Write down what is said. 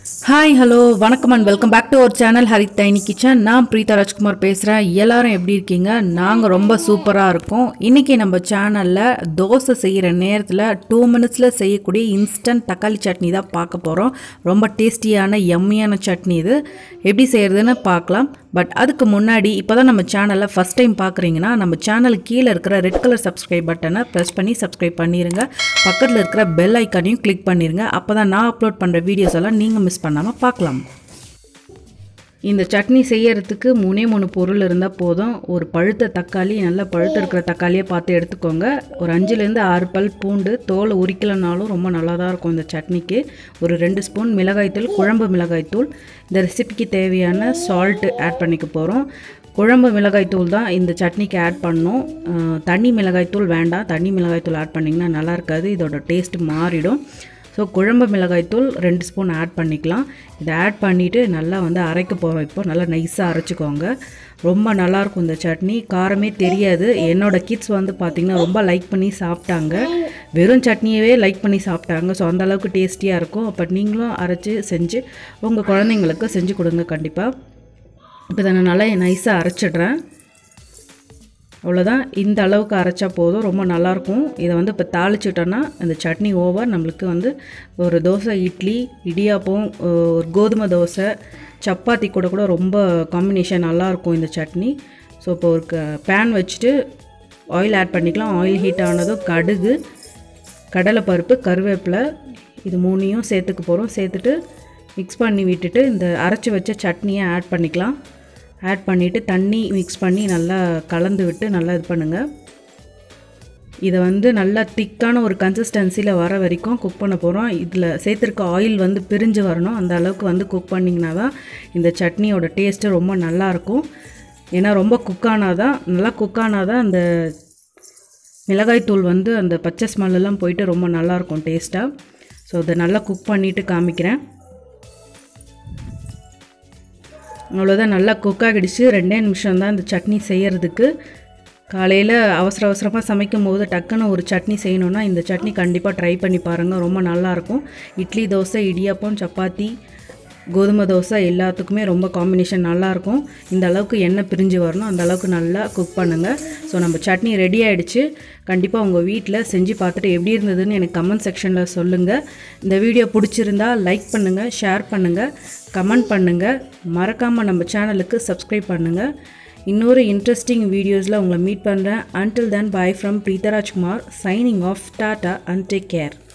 hi hello வணக்கம் and welcome back to our channel Harith tiny kitchen நான் பிரீதா ராஜ்குமார் பேசுகிறேன் எல்லாரும் எப்படி இருக்கீங்க நாங்கள் ரொம்ப சூப்பராக இருக்கோம் இன்றைக்கி நம்ம சேனலில் தோசை செய்கிற நேரத்தில் டூ மினிட்ஸில் செய்யக்கூடிய இன்ஸ்டன்ட் தக்காளி சட்னி தான் பார்க்க போகிறோம் ரொம்ப டேஸ்டியான எம்மியான சட்னி இது எப்படி செய்கிறதுன்னு பார்க்கலாம் பட் அதுக்கு முன்னாடி இப்போ தான் நம்ம சேனலை ஃபஸ்ட் டைம் பார்க்குறீங்கன்னா நம்ம சேனலுக்கு கீழே இருக்கிற ரெட் கலர் சப்ஸ்கிரைப் பட்டனை ப்ரெஸ் பண்ணி சப்ஸ்கிரைப் பண்ணிடுங்க பக்கத்தில் இருக்கிற பெல் ஐக்கானையும் கிளிக் பண்ணிடுங்க அப்போ தான் நான் அப்லோட் பண்ணுற வீடியோஸ் எல்லாம் நீங்கள் மிஸ் பண்ணாமல் பார்க்கலாம் இந்த சட்னி செய்யறதுக்கு மூணே மூணு பொருள் இருந்தால் போதும் ஒரு பழுத்த தக்காளி நல்லா பழுத்த இருக்கிற தக்காளியை பார்த்து எடுத்துக்கோங்க ஒரு அஞ்சுலேருந்து ஆறு பல் பூண்டு தோலை உரிக்கலைனாலும் ரொம்ப நல்லா தான் இருக்கும் இந்த சட்னிக்கு ஒரு ரெண்டு ஸ்பூன் மிளகாய்த்தூள் குழம்பு மிளகாய்த்தூள் இந்த ரெசிபிக்கு தேவையான சால்ட்டு ஆட் பண்ணிக்க போகிறோம் குழம்பு மிளகாய்த்தூள் தான் இந்த சட்னிக்கு ஆட் பண்ணணும் அஹ், தனி மிளகாய்த்தூள் வேண்டாம் தனி மிளகாய்த்தூள் ஆட் பண்ணிங்கன்னா நல்லா இருக்காது இதோட டேஸ்ட் மாறிடும் ஸோ குழம்பு மிளகாய்த்தூள் ரெண்டு ஸ்பூன் ஆட் பண்ணிக்கலாம் இதை ஆட் பண்ணிவிட்டு நல்லா வந்து அரைக்க போகிறோம் இப்போ நல்லா நைஸாக அரைச்சிக்கோங்க ரொம்ப நல்லாயிருக்கும் இந்த சட்னி காரமே தெரியாது என்னோட கிட்ஸ் வந்து பார்த்திங்கன்னா ரொம்ப லைக் பண்ணி சாப்பிட்டாங்க வெறும் சட்னியவே லைக் பண்ணி சாப்பிட்டாங்க ஸோ அந்த அளவுக்கு டேஸ்டியாக இருக்கும் அப்போ நீங்களும் அரைச்சி செஞ்சு உங்கள் குழந்தைங்களுக்கு செஞ்சு கொடுங்க கண்டிப்பாக இப்போ இதை நான் நல்லா நைஸாக அரைச்சிடுறேன் அவ்வளோதான் இந்த அளவுக்கு அரைச்சா போதும் ரொம்ப நல்லாயிருக்கும் இதை வந்து இப்போ தாளிச்சிட்டோன்னா அந்த சட்னி ஓவர் நம்மளுக்கு வந்து ஒரு தோசை இட்லி இடியாப்பம் ஒரு கோதுமை தோசை சப்பாத்தி கூட கூட ரொம்ப காம்பினேஷன் நல்லாயிருக்கும் இந்த சட்னி ஸோ இப்போ ஒரு க பேன் வச்சுட்டு ஆயில் ஆட் பண்ணிக்கலாம் ஆயில் ஹீட் ஆனதும் கடுகு கடலைப்பருப்பு கருவேப்பிலை இது மூணையும் சேர்த்துக்க போகிறோம் சேர்த்துட்டு மிக்ஸ் பண்ணி விட்டுட்டு இந்த அரைச்சி வச்ச சட்னியை ஆட் பண்ணிக்கலாம் ஆட் பண்ணிவிட்டு தண்ணி மிக்ஸ் பண்ணி நல்லா கலந்து விட்டு நல்லா இது பண்ணுங்கள் இதை வந்து நல்லா திக்கான ஒரு கன்சிஸ்டன்சியில் வர வரைக்கும் குக் பண்ண போகிறோம் இதில் சேர்த்துருக்க ஆயில் வந்து பிரிஞ்சு வரணும் அந்த அளவுக்கு வந்து குக் பண்ணிங்கன்னா தான் இந்த சட்னியோட டேஸ்ட்டு ரொம்ப நல்லாயிருக்கும் ஏன்னா ரொம்ப குக்கானால் தான் நல்லா குக்கானால் தான் அந்த மிளகாய்த்தூள் வந்து அந்த பச்சை ஸ்மெல்லாம் போயிட்டு ரொம்ப நல்லாயிருக்கும் டேஸ்ட்டாக ஸோ இதை நல்லா குக் பண்ணிவிட்டு காமிக்கிறேன் அவ்வளோதான் நல்லா குக் ஆகிடுச்சு ரெண்டே நிமிஷம் தான் இந்த சட்னி செய்யறதுக்கு காலையில் அவசர அவசரமாக சமைக்கும் போது டக்குன்னு ஒரு சட்னி செய்யணுன்னா இந்த சட்னி கண்டிப்பாக ட்ரை பண்ணி பாருங்கள் ரொம்ப நல்லாயிருக்கும் இட்லி தோசை இடியாப்பம் சப்பாத்தி கோதுமை தோசை எல்லாத்துக்குமே ரொம்ப காம்பினேஷன் நல்லாயிருக்கும் இந்த அளவுக்கு எண்ணெய் பிரிஞ்சு வரணும் அந்த அளவுக்கு நல்லா குக் பண்ணுங்கள் ஸோ நம்ம சட்னி ரெடி ஆகிடுச்சு கண்டிப்பாக உங்கள் வீட்டில் செஞ்சு பார்த்துட்டு எப்படி இருந்ததுன்னு எனக்கு கமெண்ட் செக்ஷனில் சொல்லுங்கள் இந்த வீடியோ பிடிச்சிருந்தா லைக் பண்ணுங்கள் ஷேர் பண்ணுங்கள் கமெண்ட் பண்ணுங்கள் மறக்காமல் நம்ம சேனலுக்கு சப்ஸ்கிரைப் பண்ணுங்கள் இன்னொரு இன்ட்ரெஸ்டிங் வீடியோஸில் உங்களை மீட் பண்ணுறேன் until then bye from Preetharajkumar signing off tata and take care